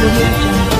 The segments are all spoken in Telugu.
audio jungle.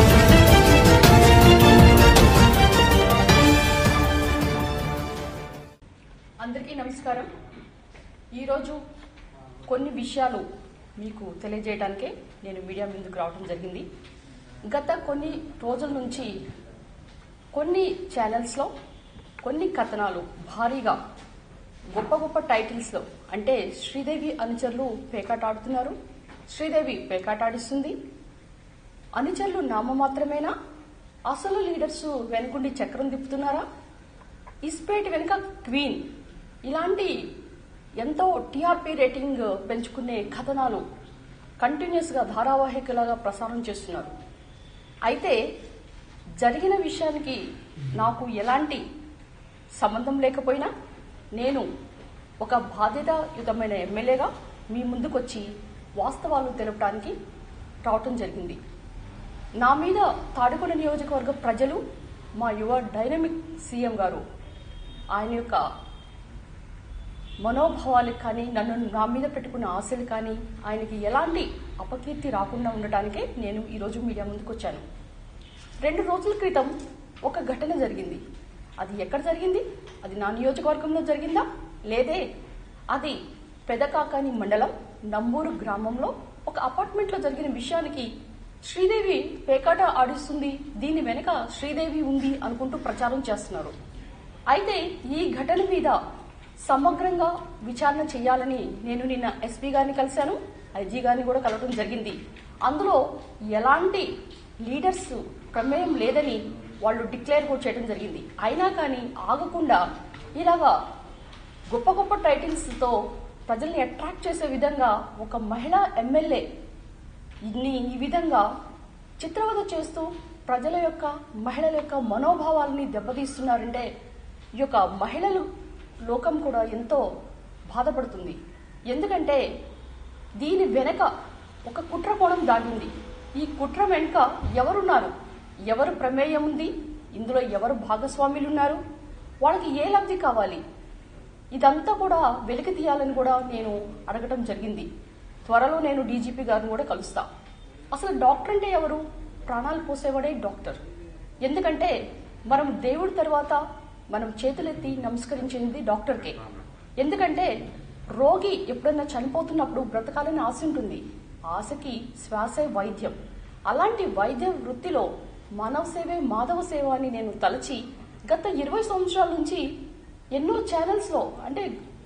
అందరికీ నమస్కారం ఈరోజు కొన్ని విషయాలు మీకు తెలియజేయడానికే నేను మీడియా ముందుకు రావడం జరిగింది గత కొన్ని రోజుల నుంచి కొన్ని ఛానల్స్లో కొన్ని కథనాలు భారీగా గొప్ప గొప్ప టైటిల్స్లో అంటే శ్రీదేవి అనుచరులు పేకాటాడుతున్నారు శ్రీదేవి పేకాటాడిస్తుంది అనుచరులు నామమాత్రమేనా అసలు లీడర్స్ వెనుకుండి చక్రం తిప్పుతున్నారా ఇస్పేట్ వెనుక క్వీన్ ఇలాంటి ఎంతో టీఆర్పీ రేటింగ్ పెంచుకునే కథనాలు కంటిన్యూస్ గా ధారావాహికలాగా ప్రసారం చేస్తున్నారు అయితే జరిగిన విషయానికి నాకు ఎలాంటి సంబంధం లేకపోయినా నేను ఒక బాధ్యతాయుతమైన ఎమ్మెల్యేగా మీ ముందుకొచ్చి వాస్తవాలు తెలపడానికి రావటం జరిగింది నా మీద తాడుకొండ నియోజకవర్గ ప్రజలు మా యువ డైనమిక్ సీఎం గారు ఆయన యొక్క మనోభావాలకు కానీ నన్ను నా మీద పెట్టుకున్న ఆశలు కానీ ఆయనకి ఎలాంటి అపకీర్తి రాకుండా ఉండటానికే నేను ఈరోజు మీడియా ముందుకు వచ్చాను రెండు రోజుల క్రితం ఒక ఘటన జరిగింది అది ఎక్కడ జరిగింది అది నా నియోజకవర్గంలో జరిగిందా లేదే అది పెదకాకాని మండలం నంబూరు గ్రామంలో ఒక అపార్ట్మెంట్లో జరిగిన విషయానికి శ్రీదేవి పేకాట ఆడిస్తుంది దీని వెనుక శ్రీదేవి ఉంది అనుకుంటూ ప్రచారం చేస్తున్నారు అయితే ఈ ఘటన మీద సమగ్రంగా విచారణ చేయాలని నేను నిన్న ఎస్పీ గారిని కలిశాను ఐజీ గారిని కూడా కలవడం జరిగింది అందులో ఎలాంటి లీడర్స్ ప్రమేయం లేదని వాళ్ళు డిక్లేర్ కూడా చేయడం జరిగింది అయినా కానీ ఆగకుండా ఇలాగా గొప్ప గొప్ప టైటిల్స్తో ప్రజల్ని అట్రాక్ట్ చేసే విధంగా ఒక మహిళా ఎమ్మెల్యే ఇన్ని ఈ విధంగా చిత్రవద చేస్తూ ప్రజల యొక్క మహిళల యొక్క మనోభావాలని దెబ్బతీస్తున్నారంటే ఈ యొక్క మహిళలు లోకం కూడా ఎంతో బాధపడుతుంది ఎందుకంటే దీని వెనక ఒక కుట్ర కోణం దాగింది ఈ కుట్ర వెనుక ఎవరున్నారు ఎవరు ప్రమేయం ఉంది ఇందులో ఎవరు భాగస్వాములు ఉన్నారు వాళ్ళకి ఏ లబ్ధి కావాలి ఇదంతా కూడా వెలికి తీయాలని కూడా నేను అడగటం జరిగింది త్వరలో నేను డీజీపీ గారిని కూడా కలుస్తా అసలు డాక్టర్ అంటే ఎవరు ప్రాణాలు పోసేవాడే డాక్టర్ ఎందుకంటే మనం దేవుడి తర్వాత మనం చేతులెత్తి నమస్కరించింది డాక్టర్కే ఎందుకంటే రోగి ఎప్పుడైనా చనిపోతున్నప్పుడు బ్రతకాలని ఆశ ఉంటుంది ఆశకి శ్వాసే వైద్యం అలాంటి వైద్య వృత్తిలో మానవ సేవే మాధవ సేవ అని నేను తలచి గత ఇరవై సంవత్సరాల నుంచి ఎన్నో ఛానల్స్లో అంటే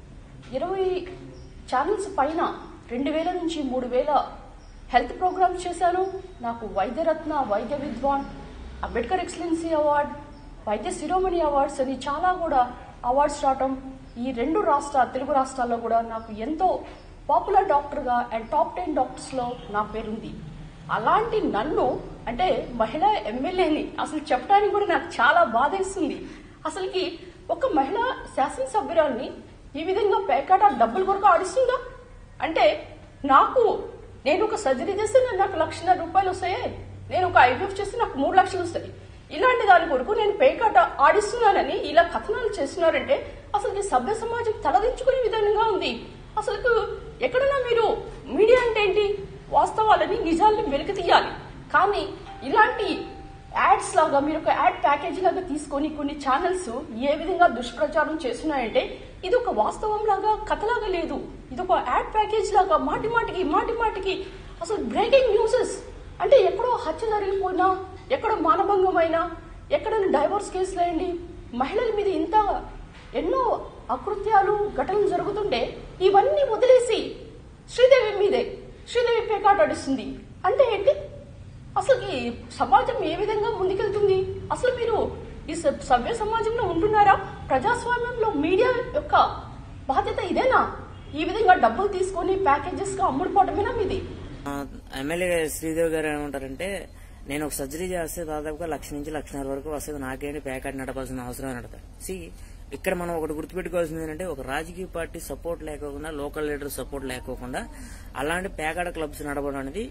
ఇరవై ఛానల్స్ పైన రెండు వేల నుంచి మూడు వేల హెల్త్ ప్రోగ్రామ్స్ చేశాను నాకు వైద్యరత్న వైద్య విద్వాన్ అంబేద్కర్ ఎక్సలెన్సీ అవార్డ్ వైద్య శిరోమణి అవార్డ్స్ అని చాలా కూడా అవార్డ్స్ రావటం ఈ రెండు రాష్ట్ర తెలుగు రాష్ట్రాల్లో కూడా నాకు ఎంతో పాపులర్ డాక్టర్గా అండ్ టాప్ టెన్ డాక్టర్స్లో నా పేరుంది అలాంటి నన్ను అంటే మహిళా ఎమ్మెల్యేని అసలు చెప్పడానికి కూడా నాకు చాలా బాధేస్తుంది అసలుకి ఒక మహిళా శాసనసభ్యురాల్ని ఈ విధంగా పేకాట డబ్బుల కొరకు ఆడిస్తుందా అంటే నాకు నేను ఒక సర్జరీ చేస్తే నేను నాకు లక్షన్నర రూపాయలు వస్తాయే నేను ఒక ఐవీఎఫ్ చేస్తే నాకు మూడు లక్షలు వస్తాయి ఇలాంటి దాని కొరకు నేను పేకాట ఆడిస్తున్నానని ఇలా కథనాలు చేస్తున్నారంటే అసలు ఈ సభ్య సమాజం తలదించుకునే విధంగా ఉంది అసలు ఎక్కడన్నా మీరు మీడియా అంటే ఏంటి వాస్తవాలని నిజాలని వెలికి తీయాలి కానీ ఇలాంటి యాడ్స్ లాగా మీరు ఒక యాడ్ ప్యాకేజ్ లాగా తీసుకొని కొన్ని ఛానల్స్ ఏ విధంగా దుష్ప్రచారం చేస్తున్నాయంటే ఇది ఒక వాస్తవం లాగా కథలాగా లేదు ఇది ఒక యాడ్ ప్యాకేజ్ లాగా మాటి మాటికి మాటి మాటికి అసలు బ్రేకింగ్ న్యూసెస్ అంటే ఎక్కడో హత్య జరిగిపోయినా ఎక్కడో మానభంగమైనా ఎక్కడ డైవోర్స్ కేసులు అయ్యండి మహిళల మీద ఇంత ఎన్నో అకృత్యాలు ఘటనలు జరుగుతుంటే ఇవన్నీ వదిలేసి శ్రీదేవి మీదే శ్రీదేవి పేకాట ఆడిస్తుంది అంటే ఏంటి అసలు ఈ సమాజం ఏ విధంగా ముందుకెళ్తుంది అసలు మీరు ఈ స- సభ్య సమాజంలో ఉంటున్నారా ప్రజాస్వామ్యంలో మీడియా యొక్క బాధ్యత ఇదేనా ఈ విధంగా డబ్బులు తీసుకొని ప్యాకేజెస్ గా అమ్ముడుపోవటమేనా మీది ఆ, ఎమ్మెల్యే శ్రీదేవి గారు ఏమంటారంటే నేను ఒక సర్జరీ చేస్తే దాదాపుగా లక్ష నుంచి లక్షన్నర వరకు వస్తుంది నాకేంటి ప్యాకెట్ నడపాల్సిన అవసరం అని అడతారు సి ఇక్కడ మనం ఒకటి గుర్తుపెట్టుకోవాల్సింది ఏంటంటే ఒక రాజకీయ పార్టీ సపోర్ట్ లేకోకుండా లోకల్ లీడర్ సపోర్ట్ లేకోకుండా అలాంటి ప్యాకెట్ క్లబ్స్ నడపడం అనేది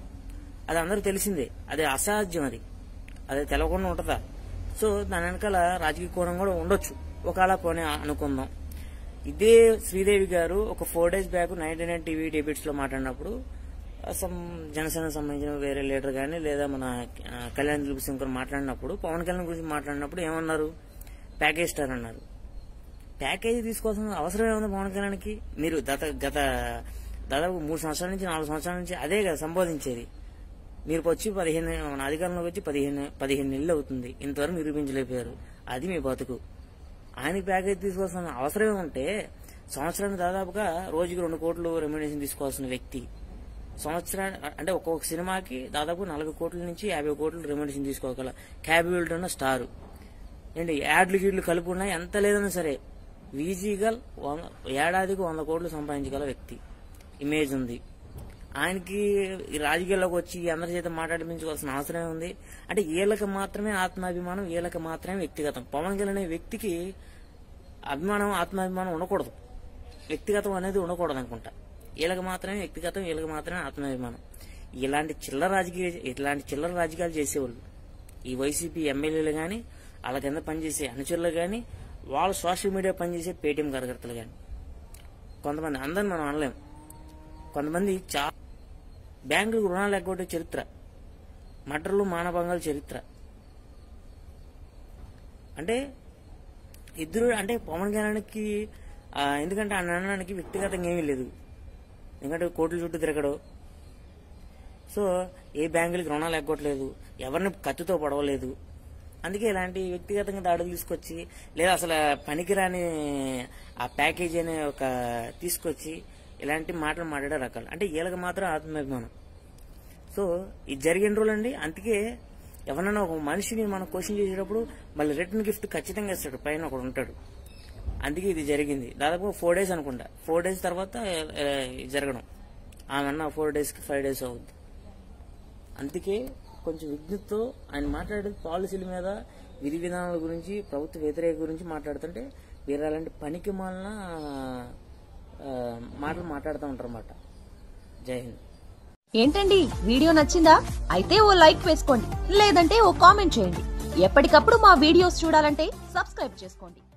అది అందరికి తెలిసిందే అది అసాధ్యం అది అది తెలవకుండా ఉంటుందా సో దాని వెనకాల రాజకీయ కోణం కూడా ఉండొచ్చు ఒకవేళ పోనీ అనుకుందాం ఇదే శ్రీదేవి గారు ఒక four days back ninety nine TV debates లో మాట్లాడినప్పుడు సమ్ జనసేనకు సంబంధించిన వేరే లీడర్ కానీ లేదా మన ఆ, కళ్యాణ్ దిలీప్ సింగ్ గారు మాట్లాడినప్పుడు పవన్ కళ్యాణ్ గురించి మాట్లాడినప్పుడు ఏమన్నారు ప్యాకేజ్ స్టార్ అన్నారు ప్యాకేజీ తీసుకోవాల్సిన అవసరం ఏముంది పవన్ కళ్యాణ్కి మీరు గత గత దాదాపు మూడు సంవత్సరాల నుంచి నాలుగు సంవత్సరాల నుంచి అదే కదా సంబోధించేది మీరు వచ్చి పదిహేను మన అధికారంలోకి వచ్చి పదిహేను పదిహేను నెలలు అవుతుంది ఇంతవరకు నిరూపించలేకపోయారు అది మీ బతుకు ఆయనకి ప్యాకేజ్ తీసుకోవాల్సిన అవసరం ఉంటే సంవత్సరానికి దాదాపుగా రోజుకి రెండు కోట్లు రెమ్యునేషన్ తీసుకోవాల్సిన వ్యక్తి సంవత్సరాన్ని అంటే ఒక్కొక్క సినిమాకి దాదాపు నలభై కోట్ల నుంచి యాభై కోట్లు రెమ్యునేషన్ తీసుకోగల క్యాబిలిటీ ఉన్న స్టార్ ఏంటి యాడ్లు గీడ్లు కలిపి ఉన్నా ఎంత లేదన్నా సరే ఈజీగా వంద ఏడాదికి వంద కోట్లు సంపాదించగల వ్యక్తి ఇమేజ్ ఉంది ఆయనకి ఈ రాజకీయాల్లోకి వచ్చి అందరి చేత మాట్లాడించుకోవాల్సిన అవసరం ఉంది అంటే వీళ్ళకి మాత్రమే ఆత్మాభిమానం వీళ్ళకి మాత్రమే వ్యక్తిగతం పవన్ కళ్యాణ్ అనే వ్యక్తికి అభిమానం ఆత్మాభిమానం ఉండకూడదు వ్యక్తిగతం అనేది ఉండకూడదు అనుకుంటా వీళ్ళకి మాత్రమే వ్యక్తిగతం వీళ్ళకి మాత్రమే ఆత్మాభిమానం ఇలాంటి చిల్లర రాజకీయ ఇలాంటి చిల్లర రాజకీయాలు చేసేవాళ్ళు ఈ వైసీపీ ఎమ్మెల్యేలు కానీ వాళ్ళ కింద పనిచేసే అనుచరులు కానీ వాళ్ళు సోషల్ మీడియా పనిచేసే పేటీఎం కార్యకర్తలు కానీ కొంతమంది అందరిని మనం అనలేం కొంతమంది చా బ్యాంకులకు రుణాలు ఎగ్గొట్టే చరిత్ర మటర్లు మానభంగాల చరిత్ర అంటే ఇద్దరు అంటే పవన్ కళ్యాణ్కి ఆ, ఎందుకంటే ఆ నాన్నకి వ్యక్తిగతంగా ఏమీ లేదు ఎందుకంటే కోట్ల చుట్టూ తిరగడు సో ఏ బ్యాంకులకి రుణాలు ఎగ్గొట్టలేదు ఎవరిని కత్తితో పడవలేదు అందుకే ఇలాంటి వ్యక్తిగతంగా దాడులు తీసుకొచ్చి లేదా అసలు పనికిరాని ఆ ప్యాకేజ్ అనే ఒక తీసుకొచ్చి ఇలాంటి మాటలు మాట్లాడే రకాలు అంటే వీళ్ళకి మాత్రం ఆత్మాభిమానం సో ఇది జరిగిన రోజులండి అందుకే ఎవరన్నా ఒక మనిషిని మనం క్వశ్చన్ చేసేటప్పుడు మళ్ళీ రిటర్న్ గిఫ్ట్ ఖచ్చితంగా ఇస్తాడు పైన ఒకడు ఉంటాడు అందుకే ఇది జరిగింది దాదాపు ఫోర్ డేస్ అనుకుంటా ఫోర్ డేస్ తర్వాత ఆ, ఇది జరగడం ఆమె అన్న ఫోర్ డేస్కి ఫైవ్ డేస్ అవుద్ది అందుకే కొంచెం విజ్ఞతతో ఆయన మాట్లాడే పాలసీల మీద విధి విధానాల గురించి ప్రభుత్వ వ్యతిరేక గురించి మాట్లాడుతుంటే వీరు అలాంటి పనికి మాలిన ఆ, మాటలు మాట్లాడుతూ ఉంటారు అన్నమాట జై హింద్ ఏంటండి వీడియో నచ్చిందా అయితే ఓ లైక్ వేసుకోండి లేదంటే ఓ కామెంట్ చేయండి ఎప్పటికప్పుడు మా వీడియోస్ చూడాలంటే సబ్స్క్రైబ్ చేసుకోండి